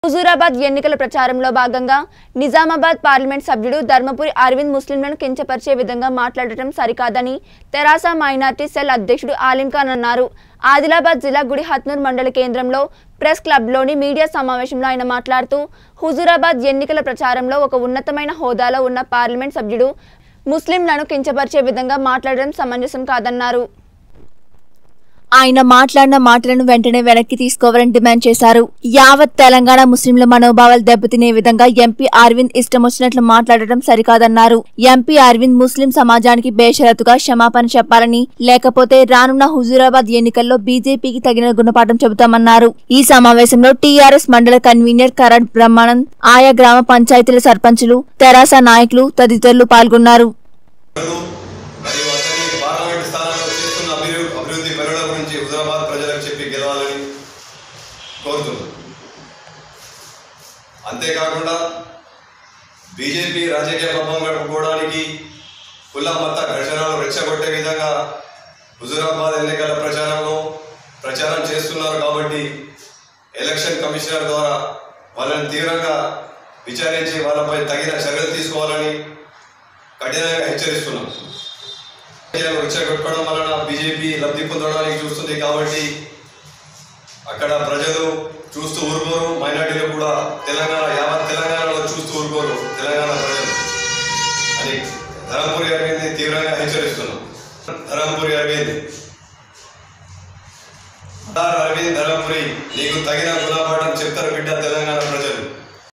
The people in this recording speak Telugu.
హుజూరాబాద్ ఎన్నికల ప్రచారంలో భాగంగా నిజామాబాద్ పార్లమెంట్ సభ్యుడు ధర్మపురి అరవింద్ ముస్లింలను కించపరిచే విధంగా మాట్లాడటం సరికాదని తెరాస మైనార్టీ సెల్ అధ్యక్షుడు ఆలిం ఖాన్ అన్నారు ఆదిలాబాద్ జిల్లా గుడి హత్నూర్ మండల కేంద్రంలో ప్రెస్ క్లబ్లోని మీడియా సమావేశంలో ఆయన మాట్లాడుతూ హుజూరాబాద్ ఎన్నికల ప్రచారంలో ఒక ఉన్నతమైన హోదాలో ఉన్న పార్లమెంట్ సభ్యుడు ముస్లింలను కించపరిచే విధంగా మాట్లాడడం సమంజసం కాదన్నారు ఆయన మాట్లాడిన మాటలను వెంటనే వెనక్కి తీసుకోవాలని డిమాండ్ చేశారు యావత్ తెలంగాణ ముస్లింల మనోభావాలు దెబ్బతినే విధంగా ఎంపీ అరవింద్ ఇష్టం వచ్చినట్లు మాట్లాడటం సరికాదన్నారు ఎంపీ అరవింద్ ముస్లిం సమాజానికి బేషరతుగా క్షమాపణ చెప్పాలని లేకపోతే రానున్న హుజూరాబాద్ ఎన్నికల్లో బీజేపీకి తగిన గుణపాఠం చెబుతామన్నారు ఈ సమావేశంలో టీఆర్ఎస్ మండల కన్వీనర్ కరణ్ బ్రహ్మానంద్ ఆయా గ్రామ పంచాయతీల సర్పంచులు తెరాస నాయకులు తదితరులు పాల్గొన్నారు మరియు అతని పార్లమెంట్ స్థానంలో చేస్తున్న అభివృద్ధి అభివృద్ధి పనుల గురించి హుజరాబాద్ ప్రజలకు చెప్పి గెలవాలని కోరుతున్నాను అంతేకాకుండా బీజేపీ రాజకీయ ప్రభావం గడుపుకోవడానికి కుల మత ఘర్షణలు రెచ్చగొట్టే విధంగా హుజురాబాద్ ఎన్నికల ప్రచారంలో ప్రచారం చేస్తున్నారు కాబట్టి ఎలక్షన్ కమిషనర్ ద్వారా వాళ్ళని తీవ్రంగా విచారించి వాళ్ళపై తగిన చర్యలు తీసుకోవాలని కఠినంగా హెచ్చరిస్తున్నాం ప్రజలను రెచ్చగొట్టడం వలన బీజేపీ లబ్ధి పొందడానికి చూస్తుంది కాబట్టి అక్కడ ప్రజలు చూస్తూ ఊరుకోరు మైనార్టీలు కూడా తెలంగాణ యావత్ తెలంగాణలో చూస్తూ ఊరుకోరు తెలంగాణ ప్రజలు అని ధరంపురి అరవింద్ తీవ్రంగా హెచ్చరిస్తున్నాం ధరంపురి అరవింద్ అరవింద్ ధరంపురి నీకు తగిన గుణపాఠం